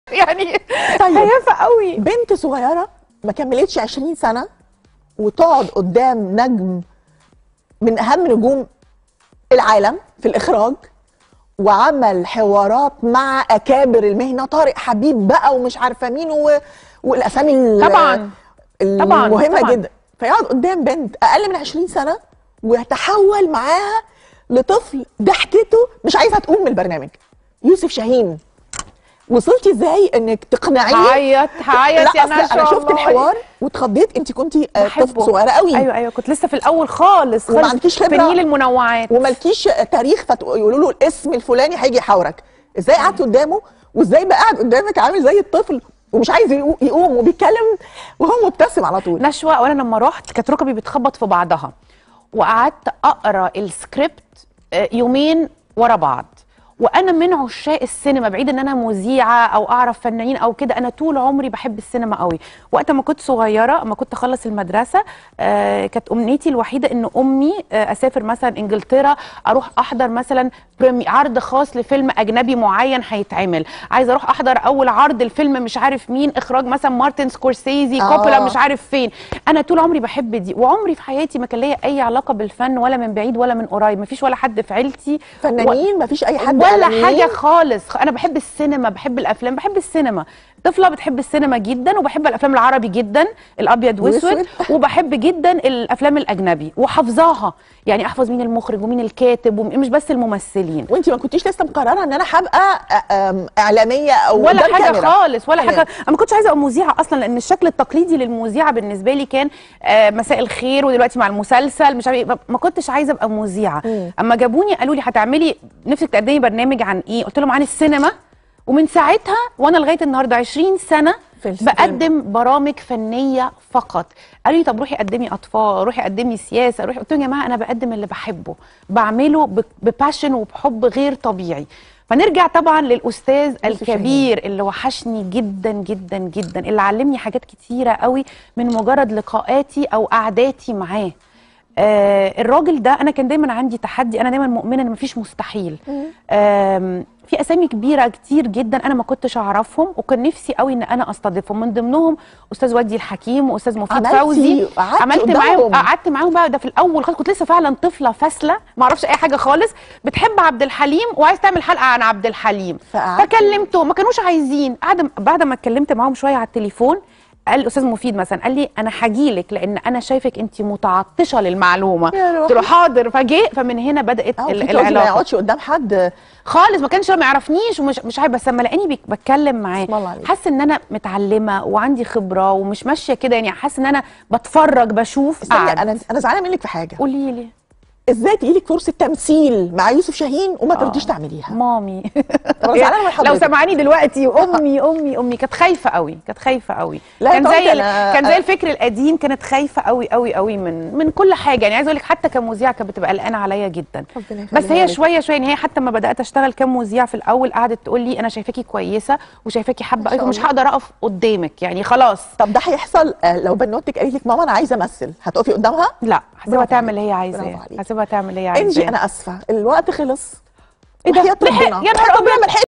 يعني طيب. خايفه قوي بنت صغيره ما كملتش 20 سنه وتقعد قدام نجم من اهم نجوم العالم في الاخراج وعمل حوارات مع اكابر المهنه طارق حبيب بقى ومش عارفه مين و... والاسامي ال- طبعا طبعاً، المهمه طبعاً. جدا فيقعد قدام بنت اقل من 20 سنه ويتحول معاها لطفل ضحكته مش عايزه تقوم من البرنامج يوسف شاهين وصلتي ازاي انك تقنعيه هعيط هعيط لا يا أصل انا نشوى شفت والله. الحوار واتخضيت انت كنتي آه، بحبه. طفل صغيره قوي ايوه ايوه كنت لسه في الاول خالص وما خالص عندكيش في خبرة. نيل المنوعات ومالكيش تاريخ فيقولوا له الاسم الفلاني هيجي يحاورك ازاي قعدت قدامه وازاي بقى قاعد قدامك عامل زي الطفل ومش عايز يقو- يقوم وبيتكلم وهو مبتسم على طول نشوى وانا لما رحت كانت ركبي بتخبط في بعضها وقعدت اقرا السكريبت آه، يومين ورا بعض وانا من عشاق السينما بعيد ان انا مذيعه او اعرف فنانين او كده انا طول عمري بحب السينما قوي وقت ما كنت صغيره اما كنت اخلص المدرسه آه كانت امنيتي الوحيده ان امي آه اسافر مثلا انجلترا اروح احضر مثلا بريمي عرض خاص لفيلم اجنبي معين هيتعمل عايزه اروح احضر اول عرض الفيلم مش عارف مين اخراج مثلا مارتن سكورسيزي آه. كوبولا مش عارف فين انا طول عمري بحب دي وعمري في حياتي ما كان ليا اي علاقه بالفن ولا من بعيد ولا من قريب ما فيش ولا حد في عيلتي فنانين مفيش اي حد ولا إعلاميين؟ حاجه خالص انا بحب السينما بحب الافلام بحب السينما طفله بتحب السينما جدا وبحب الافلام العربي جدا الابيض واسود وأسود. وبحب جدا الافلام الاجنبي وحافظاها يعني احفظ مين المخرج ومين الكاتب ومش بس الممثلين وانت ما كنتيش لسه مقرره ان انا هبقى آه، آم، اعلاميه او ولا قدام حاجه كاميرا. خالص ولا تمام. حاجه انا ما كنتش عايزه ابقى مذيعه اصلا لان الشكل التقليدي للمذيعه بالنسبه لي كان آه، مساء الخير ودلوقتي مع المسلسل مش عارف إيه. ما كنتش عايزه ابقى مذيعه مم. اما جابوني قالوا لي هتعملي نفسك تقدمي برنامج عن ايه قلت لهم عن السينما ومن ساعتها وانا لغايه النهارده 20 سنه في السينما. بقدم برامج فنيه فقط قالوا لي طب روحي قدمي اطفال روحي قدمي سياسه روحي قلت لهم يا جماعه انا بقدم اللي بحبه بعمله ب- بباشن وبحب غير طبيعي فنرجع طبعا للاستاذ يوسف الكبير اللي وحشني جدا جدا جدا اللي علمني حاجات كتيره قوي من مجرد لقاءاتي او قعداتي معاه آه الراجل ده انا كان دايما عندي تحدي انا دايما مؤمنه ان مفيش مستحيل آم، في اسامي كبيره كتير جدا انا ما كنتش اعرفهم وكان نفسي قوي ان انا استضيفهم من ضمنهم استاذ ودي الحكيم واستاذ مفيد عملتي- فوزي قعدتي عملت قدامهم. معاهم قعدت معاهم بقى ده في الاول خالص كنت لسه فعلا طفله فاسله ما اعرفش اي حاجه خالص بتحب عبد الحليم وعايز تعمل حلقه عن عبد الحليم فقعدتي- فكلمته ما كانوش عايزين بعد بعد ما اتكلمت معاهم شويه على التليفون قال الاستاذ مفيد مثلا قال لي انا هجيلك لان انا شايفك انت متعطشه للمعلومه يا روحي. قلت له حاضر فجه فمن هنا بدات اه ال- في ما العلاقه يقعدش قدام حد خالص ما كانش ما يعرفنيش ومش مش عارف بس لما لقاني بيك- بتكلم معاه بسم الله عليك. حاسه ان انا متعلمه وعندي خبره ومش ماشيه كده يعني حاسه ان انا بتفرج بشوف استني قعد. انا انا زعلانه منك في حاجه قولي لي ازاي تجيلك فرصه تمثيل مع يوسف شاهين وما ترضيش تعمليها مامي طب أنا زعلانة من حضرتك. لو سمعاني دلوقتي امي امي امي كانت خايفه قوي كانت خايفه قوي لا كان طبعاً زي ال- أنا- كان زي الفكر القديم كانت خايفه قوي قوي قوي من من كل حاجه يعني عايزه اقول لك حتى كمذيعه كانت بتبقى قلقانه عليا جدا ربنا بس يخليها هي لك. شويه شويه يعني هي حتى ما بدات اشتغل كمذيعه في الاول قعدت تقول لي انا شايفاكي كويسه وشايفاكي ما حابه شاء قوي ومش الله. هقدر اقف قدامك يعني خلاص طب ده هيحصل آه، لو بنوتك قالت لك ماما انا عايزه امثل هتقفي قدامها لا هسيبها برافو تعمل اللي هي عليك، عايزاه برافو عليك. هسيبها تعمل اللي هي عايزاه انجي انا اسفه الوقت خلص ايه ده؟ وحياة لحق- ربنا. يا نهار وحياة ربنا أبيض. ما لحقتش